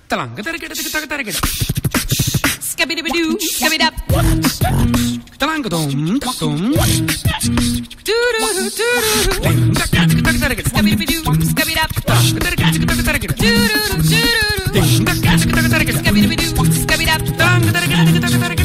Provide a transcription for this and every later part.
തളങ്ക തിരക്കിട തക തിരക്കിട Skabidibidoo, skabidab. തളങ്ക തോം തോം Doo-doo-doo, doo-doo-doo. തക തിരക്കിട Skabidibidoo, skabidab. തളങ്ക തിരക്കിട തക തിരക്കിട Doo-doo-doo, doo-doo-doo. തക തിരക്കിട Skabidibidoo, skabidab. തളങ്ക തിരക്കിട തക തിരക്കിട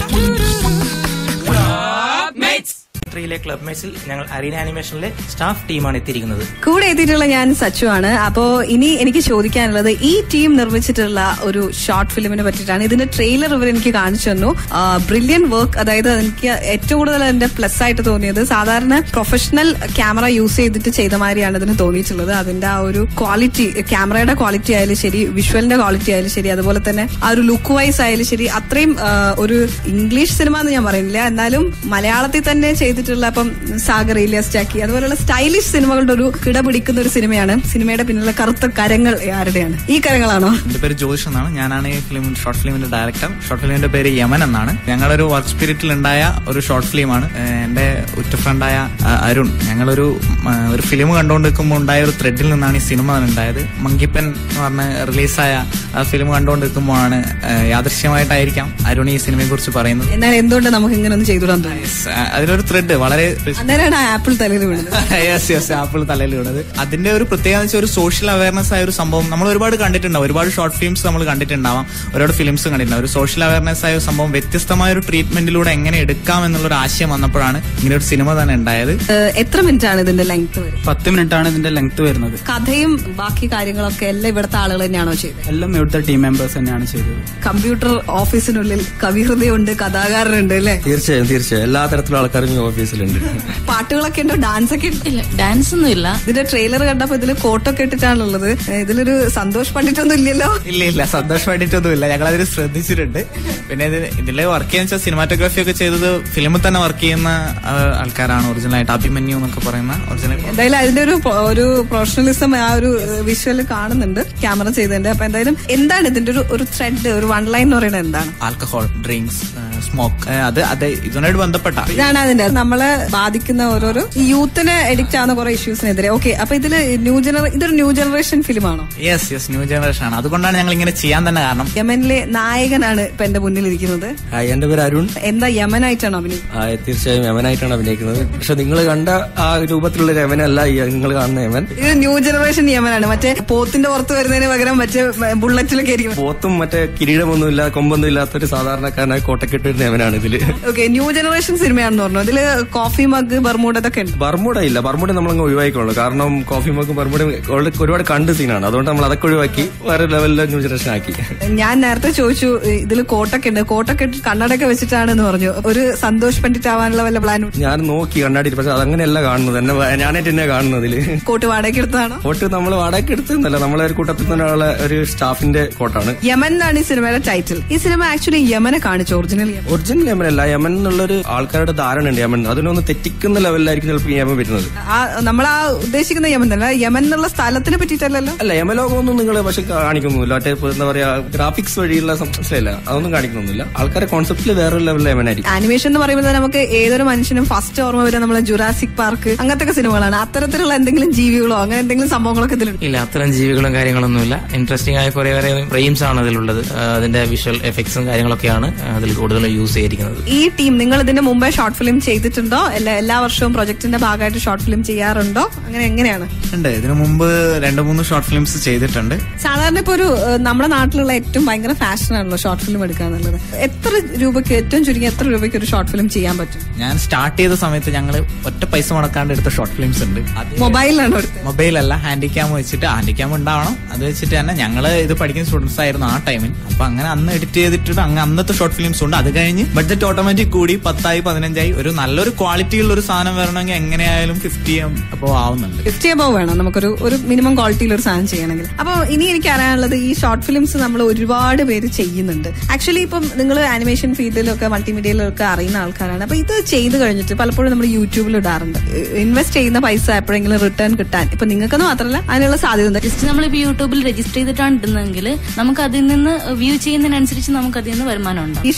ത്രീയിലെ ക്ലബ് മേറ്റ്സിൽ ഞങ്ങൾ അരീന ആനിമേഷനിലെ സ്റ്റാഫ് ടീമാണ് എത്തിയിരിക്കുന്നത് കൂടെ എത്തിയിട്ടുള്ള ഞാൻ സച്ചു ആണ് അപ്പോ ഇനി എനിക്ക് ചോദിക്കാനുള്ളത് ഈ ടീം നിർമ്മിച്ചിട്ടുള്ള ഒരു ഷോർട്ട് ഫിലിമിനെ പറ്റിയിട്ടാണ് ഇതിന്റെ ട്രെയിലർ ഇവർ എനിക്ക് കാണിച്ചു തന്നു ബ്രില്യൻ വർക്ക് അതായത് എനിക്ക് ഏറ്റവും കൂടുതൽ അതിന്റെ പ്ലസ് ആയിട്ട് തോന്നിയത് സാധാരണ പ്രൊഫഷണൽ ക്യാമറ യൂസ് ചെയ്തിട്ട് ചെയ്ത മാതിരിയാണ് ഇതിന് തോന്നിയിട്ടുള്ളത് അതിന്റെ ആ ഒരു ക്വാളിറ്റി ക്യാമറയുടെ ക്വാളിറ്റി ആയാലും ശരി വിഷ്വലിന്റെ ക്വാളിറ്റി ആയാലും ശരി അതുപോലെ തന്നെ ആ ഒരു ലുക്ക് വൈസ് ആയാലും ശരി അത്രയും ആ, ഒരു ഇംഗ്ലീഷ് സിനിമ എന്ന് ഞാൻ പറയുന്നില്ല എന്നാലും മലയാളത്തിൽ തന്നെ ചെയ്തിട്ടുള്ള ഇപ്പം സാഗർ ഇലിയാസ് ജാക്കി അതുപോലുള്ള സ്റ്റൈലിഷ് സിനിമകളുടെ ഒരു കിട പിടിക്കുന്ന ഒരു സിനിമയാണ് സിനിമയുടെ പിന്നിലുള്ള കറുത്ത കരങ്ങൾ ആരുടെയാണ് ഈ കരങ്ങളാണോ എന്റെ പേര് ജോയിഷ് എന്നാണ് ഞാനാണ് ഈ ഫിലിം ഷോർട്ട് ഫിലിമിന്റെ ഡയറക്ടർ ഷോർട്ട് ഫിലിമിന്റെ പേര് യമൻ എന്നാണ് ഞങ്ങളൊരു വർക്ക് സ്പിരിറ്റിൽ ഉണ്ടായ ഒരു ഷോർട്ട് ഫിലിമാണ് ഏഹ് എന്റെ ഉറ്റ ഫ്രണ്ടായ അഹ് അരുൺ ഞങ്ങളൊരു ഉം, ആ, ഒരു ഫിലിം കണ്ടുകൊണ്ടിരിക്കുമ്പോൾ ഉണ്ടായ ഒരു ത്രെഡിൽ നിന്നാണ് ഈ സിനിമ ഉണ്ടായത് മങ്കിപ്പൻ എന്ന് പറഞ്ഞ റിലീസായ ആ ഫിലിം കണ്ടുകൊണ്ടിരിക്കുമ്പോഴാണ് ഏഹ് യാദൃശ്യമായിട്ടായിരിക്കാം അരുൺ ഈ സിനിമയെ കുറിച്ച് പറയുന്നത് എന്നാൽ എന്തുകൊണ്ട് നമുക്ക് ഇങ്ങനെ ഒന്ന് ചെയ്തുവിടാൻ തോന്നി Yes, ആ, അതിലൊരു ത്രെഡ് വളരെ അന്നേരമാണ് ആ ആപ്പിൾ തലയിൽ വീണത് യെസ് യെസ് ആപ്പിൾ തലയിൽ വീണത് അതിന്റെ ഒരു പ്രത്യേകത എന്ന് വെച്ചാൽ ഒരു സോഷ്യൽ അവയർനെസ് ആയ ഒരു സംഭവം നമ്മൾ ഒരുപാട് കണ്ടിട്ടുണ്ടാവും ഒരുപാട് ഷോർട്ട് ഫിലിംസ് നമ്മൾ കണ്ടിട്ടുണ്ടാവാം ഒരുപാട് ഫിലിംസ് കണ്ടിട്ടുണ്ടാവും ഒരു സോഷ്യൽ അവയർനെസ് ആയ ഒരു സംഭവം വ്യത്യസ്തമായ ഒരു ട്രീറ്റ്മെന്റിലൂടെ എങ്ങനെ എടുക്കാം എന്നുള്ള ഒരു ആശയം വന്നപ്പോഴാണ് ഇങ്ങനെ ഒരു സിനിമ തന്നെ ഉണ്ടായത് ഏഹ്, എത്ര മിനിറ്റ് ആണ് ഇതിന്റെ ലെങ്ത് വരും പത്ത് മിനിറ്റ് ആണ് ഇതിന്റെ ലെങ്ത് വരുന്നത് കഥയും ബാക്കി കാര്യങ്ങളൊക്കെ എല്ലാം ഇവിടുത്തെ ആളുകൾ തന്നെയാണോ ചെയ്തത് എല്ലാം ഇവിടുത്തെ ടീം മെമ്പേഴ്സ് തന്നെയാണ് ചെയ്തത് കമ്പ്യൂട്ടർ ഓഫീസിനുള്ളിൽ കവിഹൃദയുണ്ട് കഥാകാരനുണ്ട് അല്ലേ തീർച്ചയായും തീർച്ചയായും എല്ലാ തരത്തിലുള്ള ആൾക്കാരും ഈ ഓഫീസിലുണ്ട് പാട്ടുകളൊക്കെ ഉണ്ടോ ഡാൻസ് ഒക്കെ ഉണ്ടോ ഇല്ല ഡാൻസ് ഒന്നും ഇല്ല ഇതിന്റെ ട്രെയിലർ കണ്ടപ്പോ ഇതില് കോട്ടൊക്കെ ഇട്ടിട്ടാണുള്ളത് ഏഹ് ഇതിലൊരു സന്തോഷ് പണ്ഡിറ്റൊന്നും ഇല്ലല്ലോ ഇല്ല ഇല്ല സന്തോഷമായിട്ടൊന്നുമില്ല ഞങ്ങൾ അതിൽ ശ്രദ്ധിച്ചിട്ടുണ്ട് പിന്നെ ഇത് ഇതിലെ വർക്ക് ചെയ്യുന്ന വെച്ചാൽ സിനിമാറ്റോഗ്രാഫി ഒക്കെ ചെയ്തത് ഫിലിമിൽ തന്നെ വർക്ക് ചെയ്യുന്ന ആ, ആൾക്കാരാണ് ഒറിജിനൽ ആയിട്ട് അഭിമന്യു എന്നൊക്കെ പറയുന്ന ഒറിജിനൽ എന്തായാലും അതിന്റെ ഒരു പ്രൊ- ഒരു പ്രൊഫഷണലിസം ആ ഒരു വിഷ്വൽ കാണുന്നുണ്ട് ക്യാമറ ചെയ്തതിന്റെ അപ്പൊ എന്തായാലും എന്താണ് ഇതിന്റെ ഒരു ഒരു ത്രെഡ് ഒരു വൺ ലൈൻ എന്ന് പറയുന്നത് എന്താണ് ആൽക്കഹോൾ ഡ്രിങ്ക്സ് സ്മോക്ക് അത് അത് ഇതുമായിട്ട് ബന്ധപ്പെട്ട ഇതാണ് അതിന്റെ നമ്മളെ ബാധിക്കുന്ന ഓരോരോ യൂത്തിനെ എഡിക്റ്റ് ആവുന്ന കുറെ ഇഷ്യൂസിനെതിരെ ഓക്കെ അപ്പൊ ഇതില് ന്യൂ ജനറ ഇതൊരു ന്യൂ ജനറേഷൻ ഫിലിമാണോ യെസ് യെസ് ന്യൂ ജനറേഷൻ ആണ് അതുകൊണ്ടാണ് ഞങ്ങൾ ഇങ്ങനെ ചെയ്യാൻ തന്നെ കാരണം യമനിലെ നായകനാണ് ഇപ്പൊ എന്റെ മുന്നിൽ ഇരിക്കുന്നത് ഹായ് എന്റെ പേര് അരുൺ എന്താ യമനായിട്ടാണോ അഭിനയം ആ, തീർച്ചയായും യമനായിട്ടാണ് അഭിനയിക്കുന്നത് പക്ഷെ നിങ്ങൾ കണ്ട ആ രൂപത്തിലുള്ള ഒരു യമനല്ല ഈ നിങ്ങൾ കാണുന്ന യമൻ ഇത് ന്യൂ ജനറേഷൻ യമനാണ് മറ്റേ പോത്തിന്റെ പുറത്ത് വരുന്നതിന് പകരം മറ്റേ ബുള്ളറ്റിലൊക്കെ ആയിരിക്കും പോത്തും മറ്റേ കിരീടമൊന്നുമില്ല കൊമ്പൊന്നും ഇല്ലാത്തൊരു സാധാരണക്കാരനായ കോട്ടക്കെട്ട് വരുന്ന യമനാണ് ഇതില് ഓക്കെ ന്യൂ ജനറേഷൻ സിനിമയാണെന്ന് പറഞ്ഞു ഇതില് കോഫി മഗ് ബർമൂഡ് ഇതൊക്കെ ഉണ്ട് ബർമുട ഇല്ല ബർമുട നമ്മളങ്ങ് ഒഴിവാക്കിക്കോളൂ കാരണം കോഫി മക്കും ബർമുടയും ഓൾറെഡി ഒരുപാട് കണ്ട് സീനാണ് അതുകൊണ്ട് നമ്മൾ അതൊക്കെ ഒഴിവാക്കി വേറെ ലെവലിൽ ന്യൂ ജനറേഷൻ ആക്കി ഞാൻ നേരത്തെ ചോദിച്ചു ഇതിൽ കോട്ടൊക്കെ ഉണ്ട് കോട്ടൊക്കെ ഇട്ട് കണ്ണടയൊക്കെ വെച്ചിട്ടാണെന്ന് പറഞ്ഞു ഒരു സന്തോഷ് പണ്ഡിറ്റ് ആവാനുള്ള വല്ല പ്ലാനും ഞാൻ നോക്കി കണ്ണാടി പക്ഷെ അതങ്ങനെയല്ല കാണുന്നത് എന്നെ വ- ഞാനായിട്ട് തന്നെ കാണുന്നത് ഇതില് കോട്ട് വാടകയ്ക്ക് എടുത്തതാണോ കോട്ട് നമ്മൾ വാടകയ്ക്ക് എടുത്തതല്ല നമ്മളെ ഒരു കൂട്ടത്തിൽ തന്നെ ഉള്ള ഒരു സ്റ്റാഫിന്റെ കോട്ടാണ് യമൻ എന്നാണ് ഈ സിനിമയുടെ ടൈറ്റിൽ ഈ സിനിമ ആക്ച്വലി യമനെ കാണിച്ചു ഒറിജിനൽ യമൻ ഒറിജിനൽ യമൻ അല്ല യമൻ എന്നുള്ളൊരു ആൾക്കാരുടെ ധാരണ ഉണ്ട് യമൻ അതിനൊന്ന് തെറ്റിക്കുന്ന ലെവലിലായിരിക്കും ചിലപ്പോൾ ഈ യമൻ വരുന്നത് ആ നമ്മൾ ആ ഉദ്ദേശിക്കുന്ന യമൻ തന്നെ യമൻ എന്നുള്ള സ്ഥലത്തിനെ പറ്റിയിട്ടല്ലല്ലോ അല്ല യമലോകമൊന്നും നിങ്ങൾ പക്ഷെ കാണിക്കുന്നില്ല മറ്റേ ഇപ്പൊ എന്താ പറയാ ഗ്രാഫിക്സ് വഴിയുള്ള സംശയമില്ല അതൊന്നും കാണിക്കുന്നൊന്നുമില്ല ആൾക്കാരെ കോൺസെപ്റ്റിൽ വേറൊരു ലെവലിൽ യമനായിരിക്കും ആനിമേഷൻ എന്ന് പറയുമ്പോൾ തന്നെ നമുക്ക് ഏതൊരു മനുഷ്യനും ഫസ്റ്റ് ഓർമ്മ വരെ നമ്മളെ ജുറാസിക് പാർക്ക് അങ്ങനത്തെ സിനിമകളാണ് അത്തരത്തിലുള്ള എന്തെങ്കിലും ജീവികളോ അങ്ങനെ എന്തെങ്കിലും സംഭവങ്ങളൊക്കെ ഇതിലുണ്ട് ഇല്ല അത്തരം ജീവികളും കാര്യങ്ങളൊന്നുമില്ല ഇൻട്രസ്റ്റിംഗ് ആയ കുറെ കുറെ ഫ്രെയിംസ് ആണ് അതിലുള്ളത് ആ, അതിന്റെ വിഷ്വൽ എഫക്ട്സും കാര്യങ്ങളൊക്കെയാണ് അതിൽ കൂടുതൽ യൂസ് ചെയ്തിരിക്കുന്നത് ഈ ടീം നിങ്ങൾ ഇതിന്റെ മുമ്പേ ഷോർട്ട് ഫിലിം ചെയ്തിട്ടുണ്ടോ എല്ലാ എല്ലാ വർഷവും പ്രൊജക്ടിന്റെ ഭാഗമായിട്ട് ഷോർട്ട് ഫിലിം ചെയ്യാറുണ്ടോ അങ്ങനെ എങ്ങനെയാണ് ഉണ്ട് ഇതിനു മുമ്പ് രണ്ട് മൂന്ന് ഷോർട്ട് ഫിലിംസ് ചെയ്തിട്ടുണ്ട് സാധാരണ ഇപ്പൊ ഒരു ഏഹ്, നമ്മുടെ നാട്ടിലുള്ള ഏറ്റവും ഭയങ്കര ഫാഷനാണല്ലോ ഷോർട്ട് ഫിലിം എടുക്കുക എന്നുള്ളത് എത്ര രൂപയ്ക്ക് ഏറ്റവും ചുരുങ്ങി എത്ര രൂപയ്ക്ക് ഒരു ഷോർട്ട് ഫിലിം ചെയ്യാൻ പറ്റും ഞാൻ സ്റ്റാർട്ട് ചെയ്ത സമയത്ത് ഞങ്ങൾ ഒറ്റ പൈസ മുടക്കാണ്ട് എടുത്ത ഷോർട്ട് ഫിലിംസ് ഉണ്ട് അത് മൊബൈലിലാണോ എടുത്തത് മൊബൈൽ അല്ല ഹാൻഡി ക്യാം വെച്ചിട്ട് ഹാൻഡി ക്യാം ഉണ്ടാവണം അത് വെച്ചിട്ട് തന്നെ ഞങ്ങൾ ഇത് പഠിക്കുന്ന സ്റ്റുഡൻസ് ആയിരുന്നു ആ ടൈമിൽ അപ്പൊ അങ്ങനെ അന്ന് എഡിറ്റ് ചെയ്തിട്ട് അങ്ങ് അന്നത്തെ ഷോർട്ട് ഫിലിംസ് ഉണ്ട് അത് കഴിഞ്ഞ് ബഡ്ജറ്റ് ഓട്ടോമാറ്റിക് കൂടി പത്തായി പതിനഞ്ചായി ഒരു നല്ലൊരു ക്വാളിറ്റി ഉള്ള ഒരു സാധനം വരണമെങ്കിൽ എങ്ങനെയായാലും ഫിഫ്റ്റി അപ്പോൾ ആവുന്നുണ്ട് ഫിഫ്റ്റി അബവ് വേണം നമുക്കൊരു ഒരു മിനിമം ക്വാളിറ്റിയിൽ ഒരു സാധനം ചെയ്യണമെങ്കിൽ അപ്പൊ ഇനി എനിക്ക് അറിയാനുള്ളത് ഈ ഷോർട്ട് ഫിലിംസ് നമ്മൾ ഒരുപാട് പേര് ചെയ്യുന്നുണ്ട് ആക്ച്വലി ഇപ്പം നിങ്ങൾ ആനിമേഷൻ ഫീൽഡിലൊക്കെ മൾട്ടിമീഡിയയിലൊക്കെ അറിയുന്ന ആൾക്കാരാണ് അപ്പൊ ഇത് ചെയ്ത് കഴിഞ്ഞിട്ട് പലപ്പോഴും നമ്മൾ യൂട്യൂബിൽ ഇടാറുണ്ട് ഇൻവെസ്റ്റ് ചെയ്യുന്ന പൈസ എപ്പോഴെങ്കിലും റിട്ടേൺ കിട്ടാൻ ഇപ്പൊ നിങ്ങൾക്കെന്ന് മാത്രമല്ല അതിനുള്ള സാധ്യത ഉണ്ട് ജസ്റ്റ് നമ്മളിപ്പോ യൂട്യൂബിൽ രജിസ്റ്റർ ചെയ്തിട്ടാണ് ഇടുന്നതെങ്കിൽ നമുക്ക് അതിൽ നിന്ന് വ്യൂ ചെയ്യുന്നതിനനുസരിച്ച് നമുക്ക് അതിൽ നിന്ന് വരുമാനം ഉണ്ടാവും ഈ ഷോർട്ട് ഫിലിം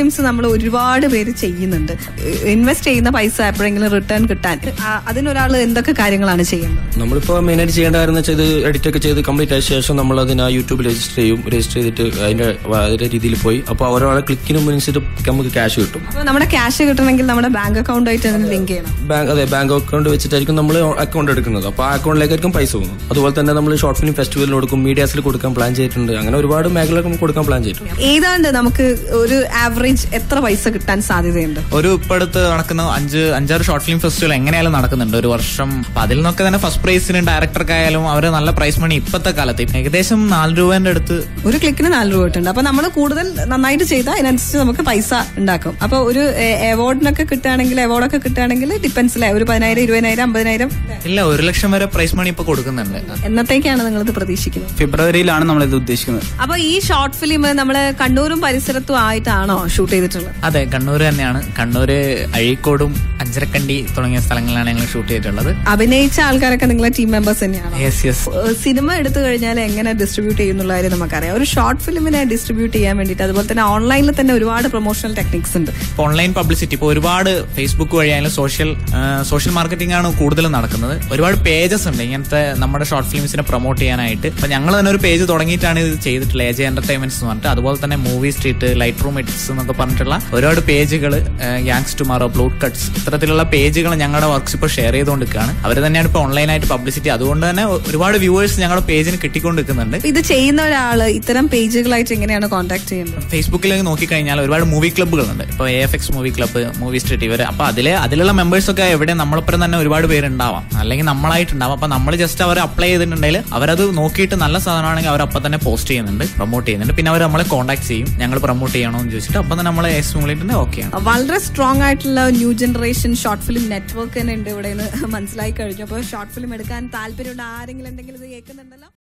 ഫിലിംസ് നമ്മൾ ഒരുപാട് പേര് ചെയ്യുന്നുണ്ട് ഇൻവെസ്റ്റ് ചെയ്യുന്ന പൈസ എപ്പോഴെങ്കിലും റിട്ടേൺ കിട്ടാൻ ആ, അതിനൊരാൾ എന്തൊക്കെ കാര്യങ്ങളാണ് ചെയ്യുന്നത് നമ്മളിപ്പോ മെയിനായിട്ട് ചെയ്യേണ്ട കാര്യം എന്ന് വെച്ചാൽ ഇത് എഡിറ്റ് ഒക്കെ ചെയ്ത് കംപ്ലീറ്റ് ആയ ശേഷം നമ്മൾ അതിന് ആ യൂട്യൂബിൽ രജിസ്റ്റർ ചെയ്യും രജിസ്റ്റർ ചെയ്തിട്ട് അതിന്റെ വ- അതിന്റെ രീതിയിൽ പോയി അപ്പോൾ ഓരോരാളെ ക്ലിക്കിന് അനുസരിച്ച് നമുക്ക് ക്യാഷ് കിട്ടും അപ്പൊ നമ്മുടെ ക്യാഷ് കിട്ടണമെങ്കിൽ നമ്മുടെ ബാങ്ക് അക്കൗണ്ട് ആയിട്ട് അതിന് ലിങ്ക് ചെയ്യണം ബാങ്ക് അതെ ബാങ്ക് അക്കൗണ്ട് വെച്ചിട്ടായിരിക്കും നമ്മൾ അക്കൗണ്ട് എടുക്കുന്നത് അപ്പോൾ ആ അക്കൗണ്ടിലേക്കായിരിക്കും പൈസ പോകുന്നത് അതുപോലെ തന്നെ നമ്മൾ ഷോർട്ട് ഫിലിം ഫെസ്റ്റിവലിന് കൊടുക്കും മീഡിയാസിൽ കൊടുക്കാൻ പ്ലാൻ ചെയ്തിട്ടുണ്ട് അങ്ങനെ ഒരുപാട് മേഖലകൾ നമുക്ക് കൊടുക്കാൻ പ്ലാൻ ചെയ്തിട്ടുണ്ട് ഏതാണ്ട് നമുക്ക് ഒരു ആവറേജ് എത്ര പൈസ കിട്ടാൻ സാധ്യതയുണ്ട് ഒരു ഇപ്പൊ അടുത്ത് നടക്കുന്ന അഞ്ച് അഞ്ചാറ് ഷോർട്ട് ഫിലിം ഫെസ്റ്റിവൽ എങ്ങനെയായാലും നടക്കുന്നുണ്ട് ഒരു വർഷം അപ്പൊ അതിൽ നിന്നൊക്കെ തന്നെ ഫസ്റ്റ് പ്രൈസിന് ഡയറക്ടർക്കായാലും അവര് നല്ല പ്രൈസ് മണി ഇപ്പത്തെ കാലത്ത് ഏകദേശം നാല് രൂപന്റെ അടുത്ത് ഒരു ക്ലിക്കിന് നാല് രൂപ കിട്ടുന്നുണ്ട് അപ്പൊ നമ്മൾ കൂടുതൽ നന്നായിട്ട് ചെയ്താൽ അതിനനുസരിച്ച് നമുക്ക് പൈസ ഉണ്ടാക്കും അപ്പൊ ഒരു അവാർഡിനൊക്കെ കിട്ടുകയാണെങ്കിൽ അവാർഡൊക്കെ കിട്ടുകയാണെങ്കിൽ ഡിപ്പെൻസ് അല്ലേ ഒരു പതിനായിരം ഇരുപതിനായിരം അമ്പതിനായിരം ഇല്ല ഒരു ലക്ഷം വരെ പ്രൈസ് മണി ഇപ്പൊ കൊടുക്കുന്നുണ്ട് എന്നത്തേക്കാണ് നിങ്ങളിത് പ്രതീക്ഷിക്കുന്നത് ഫെബ്രുവരിയിലാണ് നമ്മളിത് ഉദ്ദേശിക്കുന്നത് അപ്പൊ ഈ ഷോർട്ട് ഫിലിം നമ്മള് കണ്ണൂരും പരിസരത്തും ആയിട്ടാണോ ഷൂട്ട് ചെയ്തിട്ടുള്ളത് അതെ കണ്ണൂർ തന്നെയാണ് കണ്ണൂര് അഴീക്കോടും അഞ്ചരക്കണ്ടി തുടങ്ങിയ സ്ഥലങ്ങളിലാണ് ഞങ്ങൾ ഷൂട്ട് ചെയ്തിട്ടുള്ളത് അഭിനയിച്ച ആൾക്കാരൊക്കെ നിങ്ങളെ ടീം മെമ്പേഴ്സ് തന്നെയാണോ യെസ് യെസ് ഏഹ് സിനിമ എടുത്തു കഴിഞ്ഞാൽ എങ്ങനെ ഡിസ്ട്രിബ്യൂട്ട് ചെയ്യുന്നുള്ള കാര്യം നമുക്കറിയാം ഒരു ഷോർട്ട് ഫിലിമിനെ ഡിസ്ട്രിബ്യൂട്ട് ചെയ്യാൻ വേണ്ടിയിട്ട് അതുപോലെ തന്നെ ഓൺലൈനിൽ തന്നെ ഒരുപാട് പ്രൊമോഷണൽ ടെക്നിക്സ് ഉണ്ട് ഇപ്പൊ ഓൺലൈൻ പബ്ലിസിറ്റി ഇപ്പോൾ ഒരുപാട് ഫേസ്ബുക്ക് വഴിയായാലും സോഷ്യൽ സോഷ്യൽ മാർക്കറ്റിംഗ് ആണ് കൂടുതലും നടക്കുന്നത് ഒരുപാട് പേജസ് ഉണ്ട് ഇങ്ങനത്തെ നമ്മുടെ ഷോർട്ട് ഫിലിംസിനെ പ്രൊമോട്ട് ചെയ്യാനായിട്ട് ഇപ്പൊ ഞങ്ങൾ തന്നെ ഒരു പേജ് തുടങ്ങിയിട്ടാണ് ഇത് ചെയ്തിട്ടുള്ളത് എജെ എന്റർടൈൻമെന്റ്സ് എന്ന് പറഞ്ഞിട്ട് അതുപോലെ തന്നെ movie street light room it's എന്നൊക്കെ പറഞ്ഞിട്ടുള്ള ഒരുപാട് പേജുകൾ യാങ്സ് ടുമാറോ ബ്ലൂട്ട് കട്ട്സ് ഇത്തരത്തിലുള്ള പേജുകൾ ഞങ്ങളുടെ വർക്ക്സ് ഇപ്പോൾ ഷെയർ ചെയ്തുകൊണ്ടിരിക്കുകയാണ് അവർ തന്നെയാണ് ഇപ്പോൾ ഓൺലൈനായിട്ട് പബ്ലിസിറ്റി അതുകൊണ്ട് തന്നെ ഒരുപാട് വ്യൂവേഴ്സ് ഞങ്ങളുടെ പേജിന് കിട്ടിക്കൊണ്ടിരിക്കുന്നുണ്ട് അപ്പൊ ഇത് ചെയ്യുന്ന ഒരാള് ഇത്തരം പേജുകളായിട്ട് എങ്ങനെയാണ് കോൺടാക്ട് ചെയ്യുന്നത് ഫേസ്ബുക്കിൽ നോക്കിക്കഴിഞ്ഞാൽ ഒരുപാട് മൂവി ക്ലബ്ബുകളുണ്ട് ഇപ്പോൾ A F X movie club movie street ഇവർ അപ്പൊ അതിലെ അതിലുള്ള മെമ്പേഴ്സ് ഒക്കെ എവിടെ നമ്മളൊപ്പം തന്നെ ഒരുപാട് പേരുണ്ടാവാം അല്ലെങ്കിൽ നമ്മളായിട്ടുണ്ടാവാം അപ്പൊ നമ്മൾ ജസ്റ്റ് അവർ അപ്ലൈ ചെയ്തിട്ടുണ്ടെങ്കിൽ അവരത് നോക്കിയിട്ട് നല്ല സാധനമാണെങ്കിൽ അവർ അപ്പം തന്നെ പോസ്റ്റ് ചെയ്യുന്നുണ്ട് പ്രൊമോട്ട് ചെയ്യുന്നുണ്ട് പിന്നെ അവർ നമ്മളെ കോൺടാക്ട് ചെയ്യും ഞങ്ങൾ പ്രൊമോട്ട് ചെയ്യണോ എന്ന് ചോദിച്ചിട്ട് അപ്പം തന്നെ നമ്മളെ എസ് മൂളിട്ടുണ്ട് ഓക്കെയാണ് വളരെ സ്ട്രോങ് ആയിട്ടുള്ള new generation short film network തന്നെ ഉണ്ട് ഇവിടെ നിന്ന് മനസ്സിലായി കഴിഞ്ഞു അപ്പോൾ ഷോർട്ട് ഫിലിം എടുക്കാൻ താല്പര്യമുള്ള ആരെങ്കിലും എന്തെങ്കിലും ഇത് കേൾക്കുന്നുണ്ടല്ലോ